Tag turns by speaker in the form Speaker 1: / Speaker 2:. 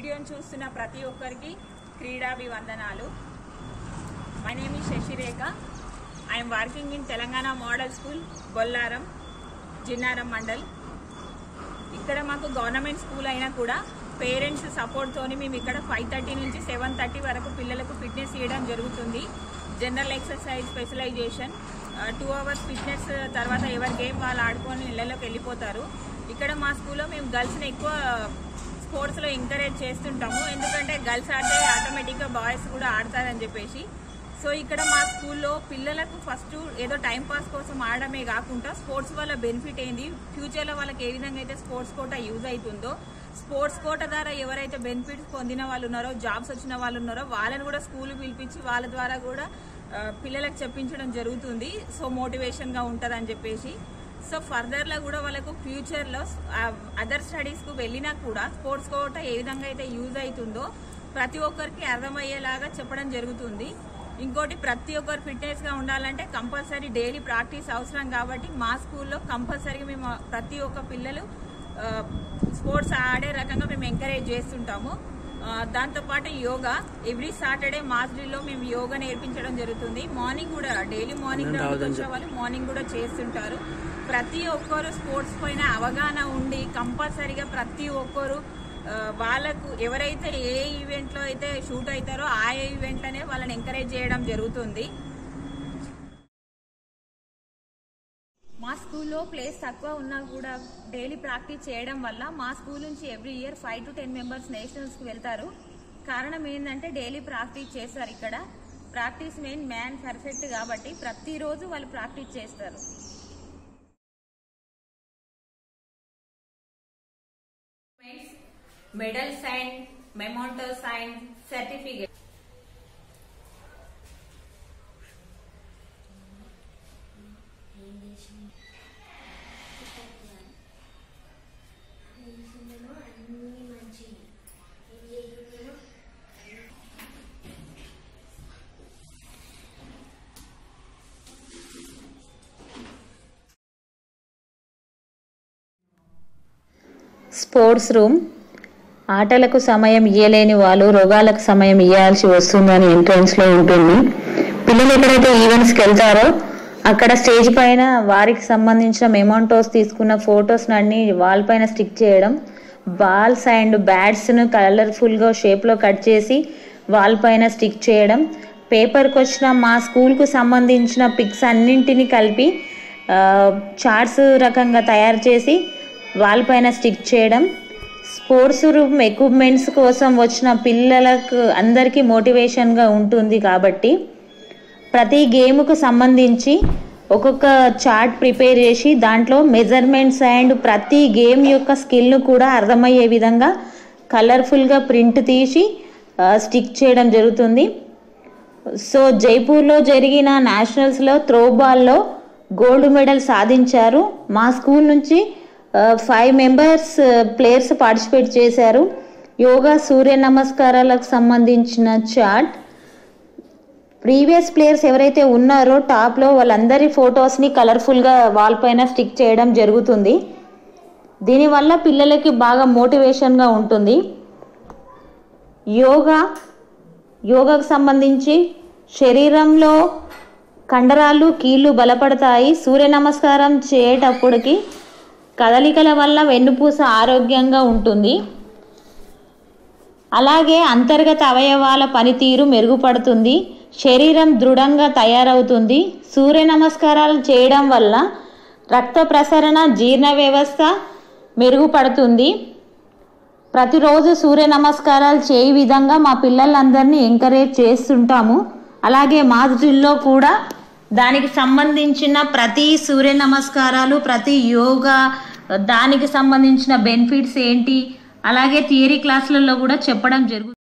Speaker 1: వీడియోని చూస్తున్న ప్రతి ఒక్కరికి క్రీడాభివందనాలు మై నేమ్ ఈ Sasirekha I'm working in Telangana model school Bollaram Jinnaram mandal ఇక్కడ మాకు గవర్నమెంట్ స్కూల్ అయినా కూడా పేరెంట్స్ సపోర్ట్తోని మేము ఇక్కడ ఫైవ్ థర్టీ నుంచి సెవెన్ థర్టీ వరకు పిల్లలకు ఫిట్నెస్ చేయడం జరుగుతుంది general exercise specialization two hours fitness తర్వాత ఎవరి గేమ్ వాళ్ళు ఆడుకొని ఇళ్లలోకి వెళ్ళిపోతారు ఇక్కడ మా స్కూల్లో మేము గర్ల్స్ని ఎక్కువ స్పోర్ట్స్లో ఎంకరేజ్ చేస్తుంటాము ఎందుకంటే గర్ల్స్ ఆడితే ఆటోమేటిక్గా బాయ్స్ కూడా ఆడతారని చెప్పేసి సో ఇక్కడ మా స్కూల్లో పిల్లలకు ఫస్ట్ ఏదో టైం పాస్ కోసం ఆడమే కాకుండా స్పోర్ట్స్ వల్ల బెనిఫిట్ ఏంది ఫ్యూచర్లో వాళ్ళకి ఏ విధంగా అయితే స్పోర్ట్స్ కోట యూజ్ అవుతుందో స్పోర్ట్స్ కోట ద్వారా ఎవరైతే బెనిఫిట్స్ పొందిన వాళ్ళు ఉన్నారో జాబ్స్ వచ్చిన వాళ్ళు ఉన్నారో వాళ్ళని కూడా స్కూల్ పిలిపించి వాళ్ళ ద్వారా కూడా ఆ, పిల్లలకు చెప్పించడం జరుగుతుంది సో మోటివేషన్గా ఉంటుందని చెప్పేసి సో ఫర్దర్లో కూడా వాళ్ళకు ఫ్యూచర్లో అదర్ స్టడీస్కు వెళ్ళినా కూడా స్పోర్ట్స్ కోట ఏ విధంగా అయితే యూజ్ అవుతుందో ప్రతి ఒక్కరికి అర్థమయ్యేలాగా చెప్పడం జరుగుతుంది ఇంకోటి ప్రతి ఒక్కరు ఫిట్నెస్ గా ఉండాలంటే కంపల్సరీ డైలీ ప్రాక్టీస్ అవసరం కాబట్టి మా స్కూల్లో కంపల్సరీ మేము ప్రతి ఒక్క పిల్లలు ఆ, స్పోర్ట్స్ ఆడే రకంగా మేము ఎంకరేజ్ చేస్తుంటాము ఆ, దాంతోపాటు యోగా ఎవ్రీ సాటర్డే మాస్ డ్రిల్లో మేము యోగా నేర్పించడం జరుగుతుంది మార్నింగ్ కూడా డైలీ మార్నింగ్ గ్రౌండ్కి వచ్చే వాళ్ళు మార్నింగ్ కూడా చేస్తుంటారు ప్రతి ఒక్కరు స్పోర్ట్స్ పైన అవగాహన ఉండి కంపల్సరీగా ప్రతి ఒక్కరు ఆ, వాళ్ళకు ఎవరైతే ఏ ఈవెంట్ లో అయితే షూట్ అవుతారో ఆ ఈవెంట్ లోనే వాళ్ళని ఎంకరేజ్ చేయడం జరుగుతుంది మా స్కూల్లో ప్లేస్ తక్కువ ఉన్నా కూడా డైలీ ప్రాక్టీస్ చేయడం వల్ల మా స్కూల్ నుంచి every year five to ten members nationals కి వెళ్తారు కారణం ఏంటంటే డైలీ ప్రాక్టీస్ చేస్తారు ఇక్కడ ప్రాక్టీస్ మెయిన్ మ్యాన్ పర్ఫెక్ట్ కాబట్టి ప్రతిరోజు వాళ్ళు ప్రాక్టీస్ చేస్తారు మెడల్ సైన్ మెమోంటో సైన్ సర్టిఫికేట్
Speaker 2: చేసిందేమో అన్ని మంచివి ఏం చేసిందేమో
Speaker 3: స్పోర్ట్స్ రూమ్ ఆటలకు సమయం ఇయ్యలేని వాళ్ళు రోగాలకు సమయం ఇవ్వాల్సి వస్తుందని ఎంట్రన్స్ లో ఉంటుంది పిల్లలు ఎక్కడైతే ఈవెంట్స్కి వెళ్తారో అక్కడ స్టేజ్ పైన వారికి సంబంధించిన మెమోంటోస్ తీసుకున్న ఫొటోస్ అన్ని వాల్ పైన స్టిక్ చేయడం బాల్స్ అండ్ బ్యాట్స్ ను కలర్ఫుల్ గా షేప్ లో కట్ చేసి వాల్ పైన స్టిక్ చేయడం పేపర్కి వచ్చిన మా స్కూల్ కు సంబంధించిన పిక్స్ అన్నింటినీ కలిపి చార్ట్స్ రకంగా తయారు చేసి వాల్ పైన స్టిక్ చేయడం స్పోర్ట్స్ రూమ్ ఎక్విప్మెంట్స్ కోసం వచ్చిన పిల్లలకు అందరికీ మోటివేషన్గా ఉంటుంది కాబట్టి ప్రతి గేమ్కు సంబంధించి ఒక్కొక్క చార్ట్ ప్రిపేర్ చేసి దాంట్లో మెజర్మెంట్స్ అండ్ ప్రతి గేమ్ యొక్క స్కిల్ను కూడా అర్థమయ్యే విధంగా కలర్ఫుల్గా ప్రింట్ తీసి ఆ, స్టిక్ చేయడం జరుగుతుంది సో జైపూర్లో జరిగిన నేషనల్స్లో త్రోబాల్లో గోల్డ్ మెడల్ సాధించారు మా స్కూల్ నుంచి ఫైవ్ మెంబర్స్ ప్లేయర్స్ పార్టిసిపేట్ చేశారు యోగా సూర్య నమస్కారాలకు సంబంధించిన చార్ట్ ప్రీవియస్ ప్లేయర్స్ ఎవరైతే ఉన్నారో టాప్లో వాళ్ళందరి ఫొటోస్ని కలర్ఫుల్గా వాల్ పైన స్టిక్ చేయడం జరుగుతుంది దీనివల్ల పిల్లలకి బాగా మోటివేషన్గా ఉంటుంది యోగా యోగాకు సంబంధించి శరీరంలో కండరాలు కీళ్ళు బలపడతాయి సూర్య నమస్కారం చేయటప్పటికి కదలికల వల్ల వెన్నుపూస ఆరోగ్యంగా ఉంటుంది అలాగే అంతర్గత అవయవాల పనితీరు మెరుగుపడుతుంది శరీరం దృఢంగా తయారవుతుంది సూర్య నమస్కారాలు చేయడం వల్ల రక్త ప్రసరణ జీర్ణ వ్యవస్థ మెరుగుపడుతుంది ప్రతిరోజు సూర్య నమస్కారాలు చేయ విధంగా మా పిల్లలందరినీ ఎంకరేజ్ చేస్తుంటాము అలాగే మా జిల్లో కూడా దానికి సంబంధించిన ప్రతి సూర్య నమస్కారాలు ప్రతి యోగా దానికి సంబంధించిన బెనిఫిట్స్ ఏంటి అలాగే థియరీ క్లాసులలో కూడా చెప్పడం జరుగుతుంది